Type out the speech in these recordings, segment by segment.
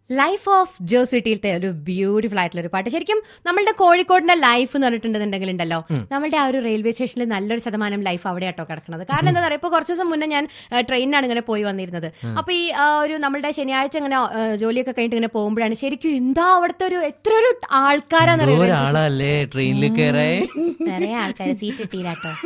Life of ജോ സിറ്റിയിലത്തെ ഒരു beautiful ആയിട്ടുള്ള ഒരു പാട്ട് ശരിക്കും നമ്മളുടെ കോഴിക്കോടിന്റെ ലൈഫ് എന്ന് പറഞ്ഞിട്ടുണ്ടെന്നുണ്ടെങ്കിൽ ഉണ്ടല്ലോ നമ്മളുടെ ആ ഒരു റെയിൽവേ സ്റ്റേഷനിൽ നല്ലൊരു ശതമാനം ലൈഫ് അവിടെ ആട്ടോ കിടക്കുന്നത് കാരണം എന്താ പറയുക ഇപ്പൊ കുറച്ച് ദിവസം മുന്നേ ഞാൻ ആ, ട്രെയിനിനാണ് ഇങ്ങനെ പോയി വന്നിരുന്നത് അപ്പൊ ഈ ആ, ഒരു നമ്മളുടെ ശനിയാഴ്ച ഇങ്ങനെ ആ, ജോലിയൊക്കെ കഴിഞ്ഞിട്ട് ഇങ്ങനെ പോകുമ്പോഴാണ് ശരിക്കും എന്താ അവിടുത്തെ ഒരു എത്ര ഒരു ആൾക്കാരാന്ന് അറിയോ ഒരാളല്ലേ ട്രെയിനിൽ കയറേ നിറയെ ആൾക്കാർ സീറ്റ് കിട്ടിയില്ലാട്ടോ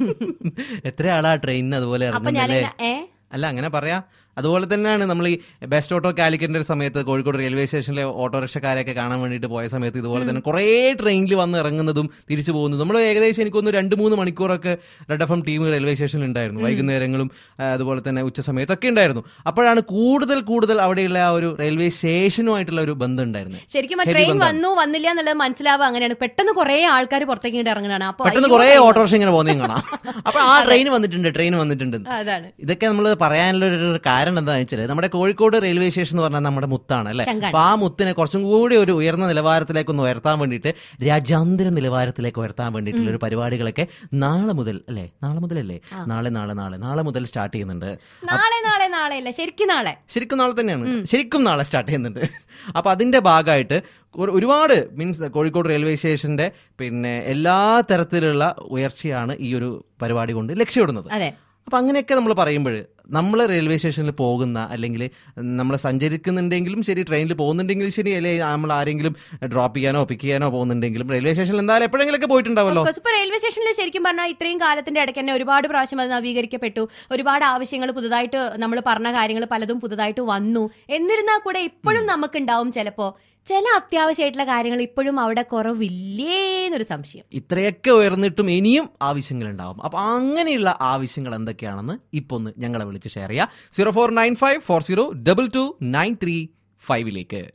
എത്ര ആളാ ട്രെയിനിന് അതുപോലെ അപ്പൊ ഞാൻ ഇറങ്ങുന്നല്ലേ ഏ അല്ല അങ്ങനെ പറയാ അതുപോലെ തന്നെയാണ് നമ്മൾ ഈ ബെസ്റ്റ് ഓട്ടോ കാലിക്കറ്റിന്റെ ഒരു സമയത്ത് കോഴിക്കോട് റെയിൽവേ സ്റ്റേഷനിലെ ഓട്ടോറിക്ഷക്കാരെയൊക്കെ കാണാൻ വേണ്ടിയിട്ട് പോയ സമയത്ത് ഇതുപോലെ തന്നെ കുറേ ട്രെയിനിൽ വന്ന് ഇറങ്ങുന്നതും തിരിച്ചു പോകുന്നതും നമ്മൾ ഏകദേശം എനിക്കൊന്ന് രണ്ട് മൂന്ന് മണിക്കൂറൊക്കെ red F M team railway സ്റ്റേഷനിൽ ഉണ്ടായിരുന്നു വൈകുന്നേരങ്ങളും ആ, അതുപോലെ തന്നെ ഉച്ച സമയത്തൊക്കെ ഉണ്ടായിരുന്നു അപ്പോഴാണ് കൂടുതൽ കൂടുതൽ അവിടെയുള്ള ആ ഒരു റെയിൽവേ സ്റ്റേഷനുമായിട്ടുള്ള ഒരു ബന്ധം ഉണ്ടായിരുന്നത് ശരിക്കും ആ Heavy ട്രെയിൻ ബന്ധമാണ്. വന്നു വന്നില്ല എന്നുള്ളത് മനസ്സിലാവുക അങ്ങനെയാണ് പെട്ടെന്ന് കുറെ ആൾക്കാർ പുറത്തേക്ക് ഇങ്ങോട്ട് ഇറങ്ങുന്നതാണ് അപ്പൊ പെട്ടെന്ന് അയ്യോ, കുറേ ഓട്ടോറിക്ഷ ഇങ്ങനെ പോകുന്നതും കാണാം അപ്പൊ ആ ട്രെയിൻ വന്നിട്ടുണ്ട് ട്രെയിൻ വന്നിട്ടുണ്ട് അതാണ് ഇതൊക്കെ നമ്മൾ പറയാനുള്ള ഒരു കാരണം എന്താണെന്ന് വെച്ചാൽ നമ്മുടെ കോഴിക്കോട് റെയിൽവേ സ്റ്റേഷൻ എന്ന് പറഞ്ഞാൽ നമ്മുടെ മുത്താണ് അല്ലെ ചങ്കാണ്. അപ്പൊ ആ മുത്തിനെ കുറച്ചും കൂടി ഒരു ഉയർന്ന നിലവാരത്തിലേക്ക് ഒന്ന് ഉയർത്താൻ വേണ്ടിയിട്ട് രാജ്യാന്തര നിലവാരത്തിലേക്ക് ഉയർത്താൻ വേണ്ടിയിട്ടുള്ള ഒരു പരിപാടികളൊക്കെ നാളെ മുതൽ അല്ലേ നാളെ മുതലല്ലേ നാളെ നാളെ നാളെ നാളെ മുതൽ സ്റ്റാർട്ട് ചെയ്യുന്നുണ്ട് നാളെ നാളെ നാളെ അല്ല ശരിക്കും നാളെ ശരിക്കും നാളെ തന്നെയാണ് ശരിക്കും നാളെ സ്റ്റാർട്ട് ചെയ്യുന്നുണ്ട് അപ്പൊ അതിന്റെ ഭാഗമായിട്ട് ഒരു- ഒരുപാട് മീൻസ് കോഴിക്കോട് റെയിൽവേ സ്റ്റേഷന്റെ പിന്നെ എല്ലാ തരത്തിലുള്ള ഉയർച്ചയാണ് ഈ ഒരു പരിപാടി കൊണ്ട് ലക്ഷ്യമിടുന്നത് അതെ അപ്പൊ അങ്ങനെയൊക്കെ നമ്മൾ പറയുമ്പോൾ നമ്മൾ റെയിൽവേ സ്റ്റേഷനിൽ പോകുന്ന അല്ലെങ്കിൽ നമ്മൾ സഞ്ചരിക്കുന്നുണ്ടെങ്കിലും ശരി ട്രെയിനിൽ പോകുന്നുണ്ടെങ്കിലും ശരി അല്ലെങ്കിൽ നമ്മൾ ആരെങ്കിലും ഡ്രോപ്പ് ചെയ്യാനോ പിക്ക് ചെയ്യാനോ പോകുന്നുണ്ടെങ്കിലും റെയിൽവേ സ്റ്റേഷനിൽ എന്തായാലും എപ്പോഴെങ്കിലൊക്കെ പോയിട്ടുണ്ടാവല്ലോ Of course, ഇപ്പൊ റെയിൽവേ സ്റ്റേഷനിൽ ശരിക്കും പറഞ്ഞാൽ ഇത്രയും കാലത്തിന്റെ ഇടയ്ക്ക് തന്നെ ഒരുപാട് പ്രാവശ്യം അത് നവീകരിക്കപ്പെട്ടു ഒരുപാട് ആവശ്യങ്ങൾ പുതുതായിട്ട് നമ്മൾ പറഞ്ഞ കാര്യങ്ങൾ പലതും പുതുതായിട്ട് വന്നു എന്നിരുന്നാൽ കൂടെ ഇപ്പോഴും നമുക്കുണ്ടാവും ചിലപ്പോ ചില അത്യാവശ്യമായിട്ടുള്ള കാര്യങ്ങൾ ഇപ്പോഴും അവിടെ കുറവില്ലേ എന്നൊരു സംശയം ഇത്രയൊക്കെ ഉയർന്നിട്ടും ഇനിയും ആവശ്യങ്ങൾ ഉണ്ടാവും അപ്പൊ അങ്ങനെയുള്ള ആവശ്യങ്ങൾ എന്തൊക്കെയാണെന്ന് ഇപ്പൊ ഒന്ന് ഞങ്ങളെ വിളിച്ച് ഷെയർ ചെയ്യാം zero four nine five four zero double two nine three ഫൈവിലേക്ക്